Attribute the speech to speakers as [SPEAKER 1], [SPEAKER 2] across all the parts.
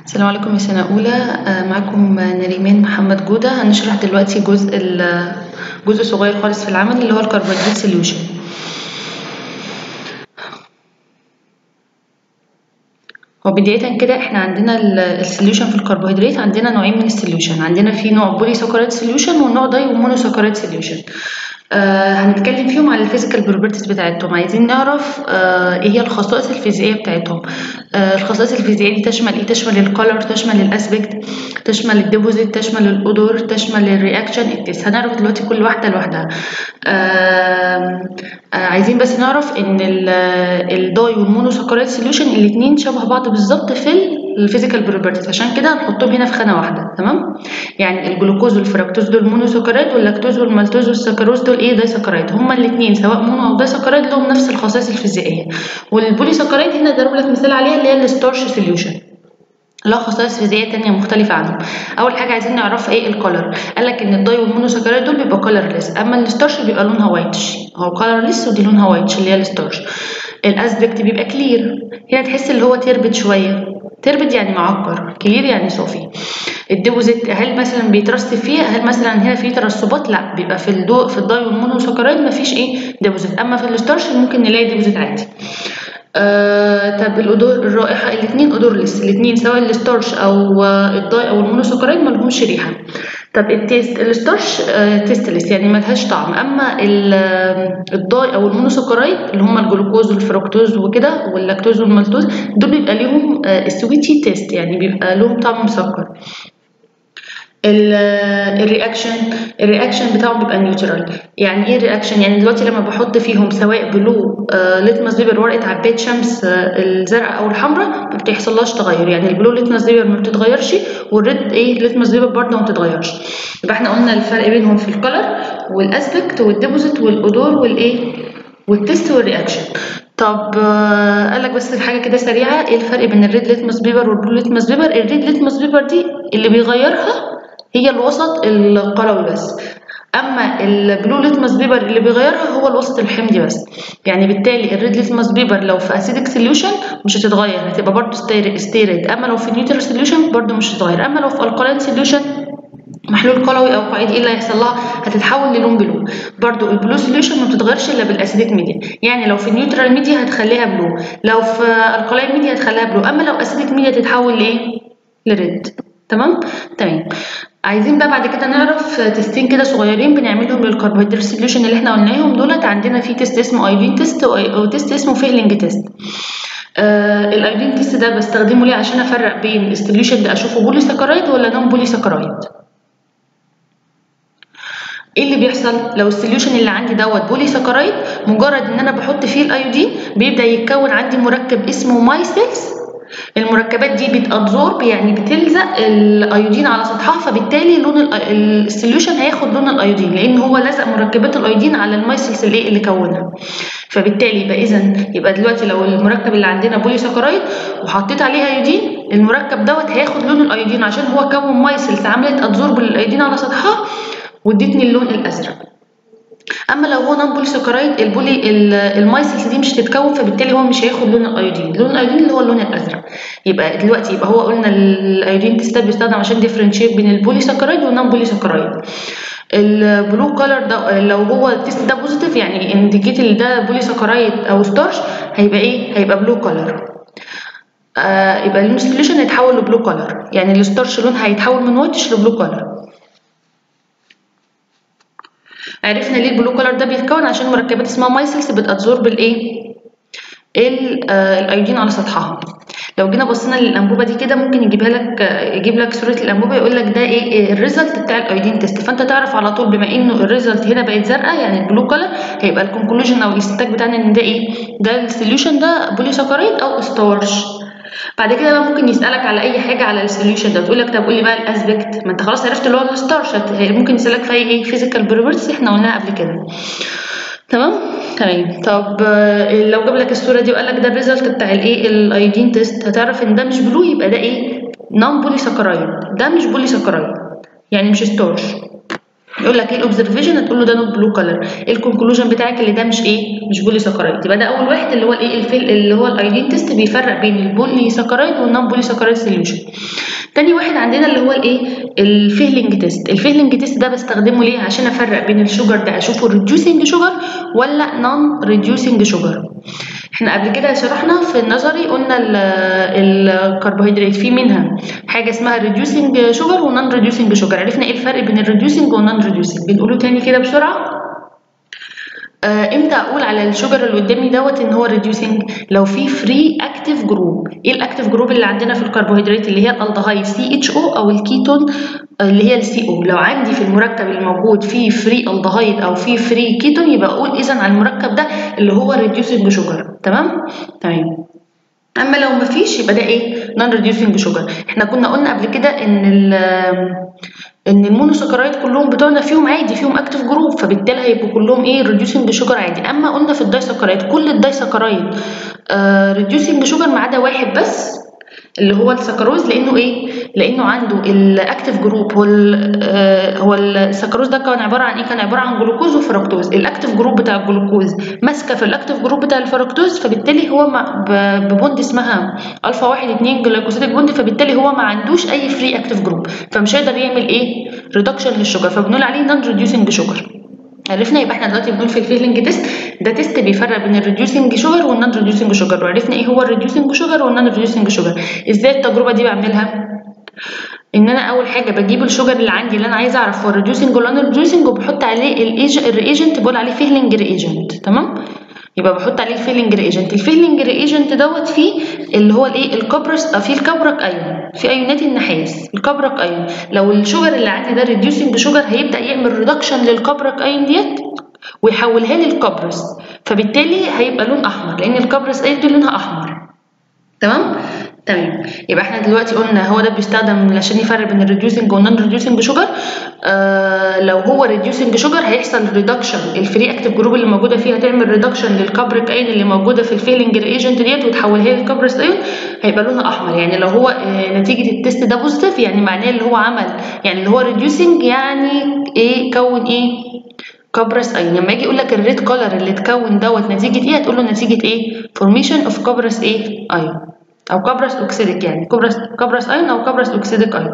[SPEAKER 1] السلام عليكم يا سنة أولى آه، معاكم نريمان محمد جودة هنشرح دلوقتي جزء ال- جزء صغير خالص في العمل اللي هو الكربوهيدرات سوليوشن وبداية كده احنا عندنا السوليوشن في الكربوهيدرات عندنا نوعين من السوليوشن عندنا في نوع بولي سكرات سوليوشن والنوع داي ومونو سكرات سوليوشن آه هنتكلم فيهم على الفيزيكال بروبرتيز بتاعتهم عايزين نعرف آه ايه هي الخصائص الفيزيائيه بتاعتهم آه الخصائص الفيزيائيه دي تشمل ايه تشمل الكولر تشمل الاسبكت تشمل الديبوزيت تشمل الاودور تشمل الرياكشن التيست هنعرف دلوقتي كل واحده لوحدها آه آه عايزين بس نعرف ان الداي والمونوسكرايد سوليوشن الاثنين شبه بعض بالظبط في الفيزيكال بروبرتيز عشان كده هنحطهم هنا في خانه واحده تمام يعني الجلوكوز والفركتوز دول مونوسكرايد واللاكتوز والمالتوز والسكروز دول ايه دايسكرايد هما الاثنين سواء مونو او دايسكرايد لهم نفس الخصائص الفيزيائيه والبوليسكرايد هنا ضرب لك مثال عليها اللي هي الستارش سوليوشن له خصائص فيزيائيه تانية مختلفه عنهم اول حاجه عايزين نعرف ايه الكولر قال لك ان الداي والمونوسكرايد دول بيبقى كولرليس اما الستارش بيبقى لونها وايتش هو كولرليس ودي لونها وايتش اللي هي الستارش الاسبكت بيبقى كلير هنا تحس اللي هو تربت شويه تربت يعني معكر كلير يعني صافي الديبوزيت هل مثلا بيترسب فيه هل مثلا هنا في ترسبات لا بيبقى في الدو في الداي والمونوسكرايد مفيش ايه ديبوزيت اما في الستارش ممكن نلاقي ديبوزيت عادي آه طب الأدور الرائحة الاتنين أدورلس الاتنين سواء الستارش أو آه الداي أو المونوسكرايد ملهمش ريحة طب التيست الستارش آه تيستلس يعني ملهاش طعم أما الداي أو المونوسكرايد اللي هما الجلوكوز والفركتوز وكده واللاكتوز والمالتوز دول بيبقى ليهم آه سويتي تيست يعني بيبقى لهم طعم مسكر الرياكشن الرياكشن بتاعهم بيبقى نيوترال يعني ايه الرياكشن يعني دلوقتي لما بحط فيهم سواء بلو آه ليتمس بيبر ورقه عبايه شمس آه الزرقاء او الحمراء ما بتحصلهاش تغير يعني البلو ليتمس بيبر ما بتتغيرش والريد ايه ليتمس بيبر برضه ما بتتغيرش يبقى احنا قلنا الفرق بينهم في الكلر والاسبكت والديبوزيت والاودور والايه والتيست والرياكشن طب آه قال لك بس حاجه كده سريعه ايه الفرق بين الريد ليتمس بيبر والبلو ليتمس بيبر الريد ليتمس بيبر دي اللي بيغيرها هي الوسط القلوي بس اما البلو ليتمس بيبر اللي بيغيرها هو الوسط الحمضي بس يعني بالتالي الريد ليتمس بيبر لو في اسيدك سوليوشن مش هتتغير هتبقى برضه ستيريد اما لو في نيوترال سوليوشن برضه مش هتتغير اما لو في القلاين سوليوشن محلول قلوي او قاعد ايه اللي هيحصل لها هتتحول للون بلو برضو البلو سوليوشن ما بتتغيرش الا بالاسيديك ميديا يعني لو في نيوترال ميديا هتخليها بلو لو في القلاين ميديا هتخليها بلو اما لو اسيديك ميديا تتحول لايه لريد تمام تمام عايزين بقى بعد كده نعرف تيستين كده صغيرين بنعملهم للكربوهيدرات سوليوشن اللي احنا قلناهم دولت عندنا في تيست اسمه ايودين تيست وتيست اسمه فيهلينج تيست آه الايودين تيست ده بستخدمه ليه عشان افرق بين السوليوشن ده اشوفه بولي سكرايد ولا نون بولي سكرايد ايه اللي بيحصل لو السوليوشن اللي عندي دوت بولي سكرايد مجرد ان انا بحط فيه الايودين بيبدا يتكون عندي مركب اسمه مايسيلز المركبات دي بتابزورب يعني بتلزق الايودين على سطحها فبالتالي لون السوليوشن هياخد لون الايودين لان هو لزق مركبات الايودين على المايسلز اللي اللي كونها فبالتالي يبقى اذا يبقى دلوقتي لو المركب اللي عندنا بولي سكرايد وحطيت عليه ايودين المركب دوت هياخد لون الايودين عشان هو كون مايسلز عملت ابزورب للايودين على سطحها وادتني اللون الازرق اما لو هو نون بولي سكرايد البولي المايسلز دي مش هتتكون فبالتالي هو مش هياخد لون الايودين لون الايودين اللي هو اللون الازرق يبقى دلوقتي يبقى هو قلنا الايودين تيست بيستخدم عشان ديفرنشيت بين البولي سكرايد والنون بولي سكرايد البلو كولر ده لو هو التيست ده بوزيتيف يعني انديكيت ان ده بولي سكرايد او ستارش هيبقى ايه هيبقى بلو كولر آه يبقى السوليوشن هيتحول لبلو كولر يعني الستارش لونها هيتحول من وايتش لبلو كولر عرفنا ليه البلو كولر ده بيتكون عشان مركبات اسمها مايسلز بتابزورب الايه الايودين على سطحها لو جينا بصينا للانبوبه دي كده ممكن يجيبها لك يجيب لك صوره الانبوبه يقول لك ده ايه الريزلت بتاع الايودين تيست فانت تعرف على طول بما انه الريزلت هنا بقت زرقاء يعني البلو كولر هيبقى الكونكلوجن او الاستنتاج بتاعنا ان ده ايه ده السوليوشن ده بولي سكرايد او ستارش بعد كده بقى ممكن يسالك على اي حاجه على السوليوشن ده تقول لك طب قول لي بقى الاسبكت ما انت خلاص عرفت اللي هو الستارش ممكن يسالك في ايه فيزيكال بروبرتيز احنا قلناها قبل كده تمام تمام طب لو جاب لك الصوره دي وقال لك ده الريزلت بتاع الايه الايودين تيست هتعرف ان ده مش بلو يبقى ده ايه نون بولي سكرايد ده مش بولي سكرايد يعني مش ستارش يقول لك ايه الاوبزرفيشن هتقول له ده نوت بلو كلر الكونكلوجن بتاعك اللي ده مش ايه مش بولي ساكرايد يبقى ده اول واحد اللي هو الايه الفيل اللي هو الايودين تيست بيفرق بين البولي ساكرايد والنون بولي ساكرايد سوليوشن تاني واحد عندنا اللي هو الايه الفيهلينج تيست الفيهلينج تيست ده بستخدمه ليه عشان افرق بين الشوجر ده اشوفه ريديوسنج شوجر ولا نون ريديوسنج شوجر احنا قبل كده شرحنا في النظري قلنا الكربوهيدرات في منها حاجه اسمها ريديوسنج شوجر ونون ريديوسنج شوجر عرفنا ايه الفرق بين الريديوسنج والنون ريديوسنج بنقوله تاني كده بسرعه آه امتى اقول على الشجر اللي قدامي دوت ان هو ريديوسنج لو في فري اكتيف جروب ايه الاكتيف جروب اللي عندنا في الكربوهيدرات اللي هي الالدهايد سي اتش او او الكيتون اللي هي السي او لو عندي في المركب الموجود فيه فري الدهايد او فيه فري كيتون يبقى اقول اذا على المركب ده اللي هو ريديوسنج شوجر تمام تمام اما لو مفيش يبقى ده ايه نون ريديوسنج شوجر احنا كنا قلنا قبل كده ان ان المونوساكرايد كلهم بتوعنا فيهم عادي فيهم اكتيف جروب فبالتالي هيبقوا كلهم ايه ريديوسنج شوجر عادي اما قلنا في الدايساكرايد كل الدايساكرايد آه ريديوسنج شوجر ما عدا واحد بس اللي هو السكروز لانه ايه لانه عنده الاكتيف جروب هو آه هو السكروز ده كان عباره عن ايه كان عباره عن جلوكوز وفركتوز الاكتيف جروب بتاع الجلوكوز ماسكه في الاكتيف جروب بتاع الفركتوز فبالتالي هو ببوند اسمها الفا 1 2 جلايكوسيديك بوند فبالتالي هو ما عندوش اي فري اكتيف جروب فمش هيقدر يعمل ايه ريدكشن للشوجر فبنقول عليه نون ريديوسنج شوجر عرفنا يبقى احنا دلوقتي بنقول في الفيلنج تيست ده تيست بيفرق بين الريديوسنج شوجر والنون ريديوسنج شوجر وعرفنا ايه هو الريديوسنج شوجر والنون ريديوسنج شوجر ازاي التجربه دي بعملها ان انا اول حاجه بجيب الشوجر اللي عندي اللي انا عايزه اعرف هو الريديوسنج ولا نون ريديوسنج وبحط عليه الريجنت بقول عليه فيلنج ريجنت تمام يبقى بحط عليه الفيلنج ريجنت الفيلنج ريجنت دوت فيه اللي هو الايه الكبرس فيه الكبرك ايون في ايونات النحاس الكبرك ايون لو الشوجر اللي عندي ده ريديوسنج شوجر هيبدا يعمل ريدكشن للكبرك ايون ديت ويحولها لي الكبرس فبالتالي هيبقى لون احمر لان الكبرس ايون دي لونها احمر تمام تمام يبقى احنا دلوقتي قلنا هو ده بيستخدم عشان يفرق بين الريديوسنج والنون ريديوسنج شوجر آه لو هو ريديوسنج شوجر هيحصل ريدكشن الفري اكتيف جروب اللي موجوده فيه هتعمل ريدكشن للكبريك اين اللي موجوده في الفيلنج ريجنت ديت وتحولها للكبرس ايون هيبقى لونها احمر يعني لو هو آه نتيجه التست ده بوزيتيف يعني معناه اللي هو عمل يعني اللي هو ريديوسنج يعني ايه كون ايه كبرس ايون لما يجي يقول لك الريد كولر اللي اتكون دوت نتيجه ايه هتقول له نتيجه ايه فورميشن اوف كبرس ايه ايون او كبرس اوكسيديك يعني كبرس كبرس ايون او كبرس اوكسيديك ايون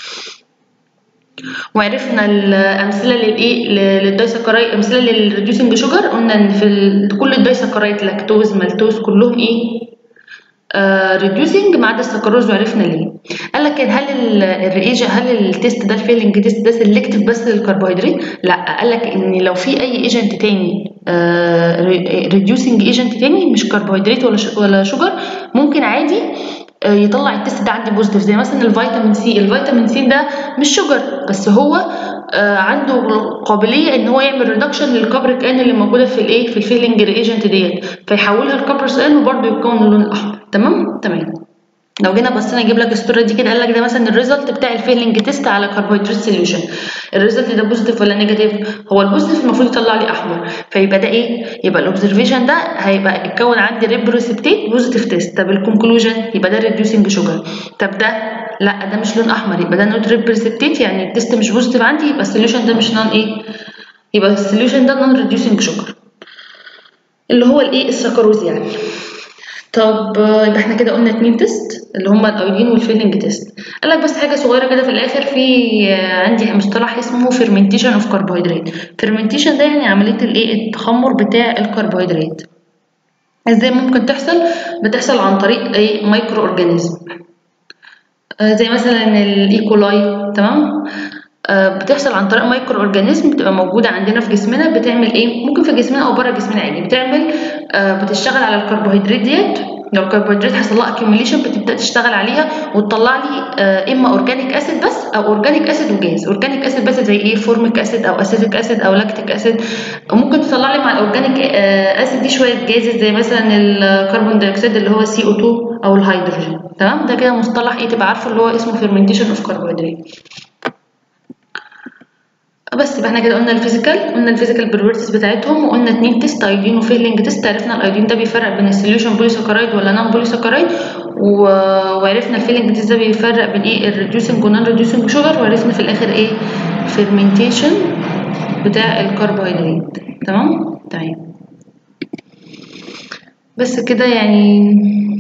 [SPEAKER 1] وعرفنا الامثله للايه للدايسكرايد امثله للريديوسنج شوجر قلنا ان في كل الدايسكرايد لاكتوز مالتوز كلهم ايه ريديوسنج ما عدا السكروز وعرفنا ليه قال لك هل الريجن هل التيست ده الفيلنج تيست ده سيلكتيف بس للكربوهيدرات لا قال لك ان لو في اي ايجنت تاني ريديوسنج ايجنت تاني مش كربوهيدرات ولا ولا شوجر ممكن عادي يطلع التست ده عندي بوزيتيف زي مثلا الفيتامين سي الفيتامين سي ده مش شوجر بس هو عنده قابليه ان هو يعمل ريدكشن للكبريك ان اللي موجوده في الايه في الفيلنج ريجنت ديت فيحولها لكبرس ان وبرده يكون اللون الاحمر تمام تمام لو جينا بصينا اجيب لك الصوره دي كده قال لك ده مثلا الريزلت بتاع الفيلنج تيست على كربوهيدرات سوليوشن الريزلت ده بوزيتيف ولا نيجاتيف هو البوزيتيف المفروض يطلع لي احمر فيبقى ده ايه يبقى الاوبزرفيشن ده هيبقى اتكون عندي ريب بريسبتيت بوزيتيف تيست طب الكونكلوجن يبقى ده ريديوسنج شوجر طب ده لا ده مش لون احمر يبقى ده نوت ريب بريسبتيت يعني التيست مش بوزيتيف عندي يبقى السوليوشن ده مش نون ايه يبقى السوليوشن ده نون ريديوسنج شوجر اللي هو الايه السكروز يعني طب يبقى احنا كده قلنا اتنين تيست اللي هما الايودين والفيلنج تيست قال لك بس حاجه صغيره كده في الاخر في عندي مصطلح اسمه فيرمنتيشن اوف كربوهيدرات فيرمنتيشن ده يعني عمليه الايه التخمر بتاع الكربوهيدرات ازاي ممكن تحصل بتحصل عن طريق اي مايكرو اورجانيزم زي مثلا الايكولاي تمام بتحصل عن طريق مايكرو اورجانيزم بتبقى موجوده عندنا في جسمنا بتعمل ايه ممكن في جسمنا او بره جسمنا عادي بتعمل بتشتغل على الكربوهيدرات ديت لو الكربوهيدرات حصل لها اكيوميليشن بتبدا تشتغل عليها وتطلع لي اما اورجانيك اسيد بس او اورجانيك اسيد وجاز اورجانيك اسيد بس زي ايه فورميك اسيد او اسيتيك اسيد او لاكتيك اسيد وممكن تطلع لي مع الاورجانيك اسيد دي شويه جازز زي مثلا الكربون دايوكسيد اللي هو سي او 2 او الهيدروجين تمام ده كده مصطلح ايه تبقى عارفه اللي هو اسمه فيرمنتيشن اوف كربوهيدرات بس يبقى احنا كده قلنا الفيزيكال قلنا الفيزيكال بروبرتيز بتاعتهم وقلنا اتنين تيست ايودين وفيلنج تيست عرفنا الايودين ده بيفرق بين السوليوشن بوليساكرايد ولا نون بوليساكرايد و... وعرفنا الفيلنج تيست ده بيفرق بين ايه الريديوسنج ونون ريديوسنج شوجر وعرفنا في الاخر ايه فيرمنتيشن بتاع الكربوهيدرات تمام طيب بس كده يعني